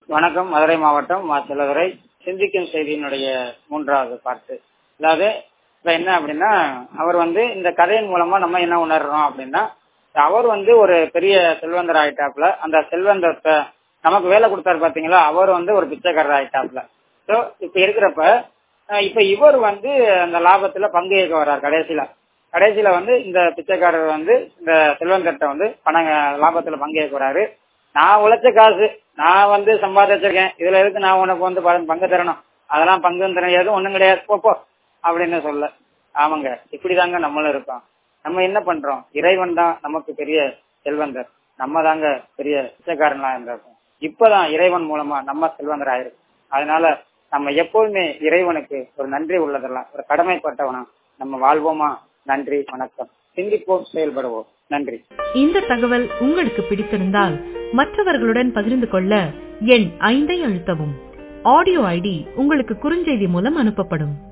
வணக்கம் மதுரை மாவட்டம் மா செல்லதுரை சிந்திக்கும் செய்தியினுடைய மூன்றாவது பார்ட்டு அதாவது இப்ப என்ன அப்படின்னா அவர் வந்து இந்த கதையின் மூலமா நம்ம என்ன உணர்றோம் அப்படின்னா அவர் வந்து ஒரு பெரிய செல்வந்தர் ஆயிட்டாப்ல அந்த செல்வந்தத்தை நமக்கு வேலை கொடுத்தாரு பாத்தீங்களா அவர் வந்து ஒரு பிச்சைக்காரர் ஆயிட்டாப்ல ஸோ இப்ப இருக்கிறப்ப அஹ் இப்ப இவர் வந்து அந்த லாபத்துல பங்கு ஏற்க வர்றார் கடைசியில கடைசியில வந்து இந்த பிச்சைக்காரர் வந்து இந்த செல்வந்தர்கிட்ட வந்து பணம் லாபத்துல பங்கு ஏற்க வர்றாரு நான் உழைச்ச காசு நான் வந்து சம்பாதிச்சிருக்கேன் இதுல இருக்கு நான் உனக்கு வந்து ப- பங்கு தரணும் அதெல்லாம் பங்கு தெரியாது ஒண்ணும் கிடையாது போ போ அப்படின்னு சொல்ல ஆமாங்க இப்படிதாங்க நம்மளும் இருக்கோம் நம்ம என்ன பண்றோம் இறைவன் தான் நமக்கு பெரிய செல்வந்தர் நம்ம தாங்க பெரிய பிச்சைக்காரனா இருந்திருக்கோம் இப்பதான் இறைவன் மூலமா நம்ம செல்வந்தர் ஆயிருக்கு அதனால நம்ம எப்போதுமே இறைவனுக்கு ஒரு நன்றி உள்ளதெல்லாம் ஒரு கடமைப்பட்டவனா நம்ம வாழ்வோமா நன்றி வணக்கம் சிந்திப்போம் செயல்படுவோம் நன்றி இந்த தகவல் உங்களுக்கு பிடித்திருந்தால் மற்றவர்களுடன் பகிர்ந்து கொள்ள எண் ஐந்தை அழுத்தவும் ஆடியோ ஐடி உங்களுக்கு குறுஞ்செய்தி மூலம் அனுப்பப்படும்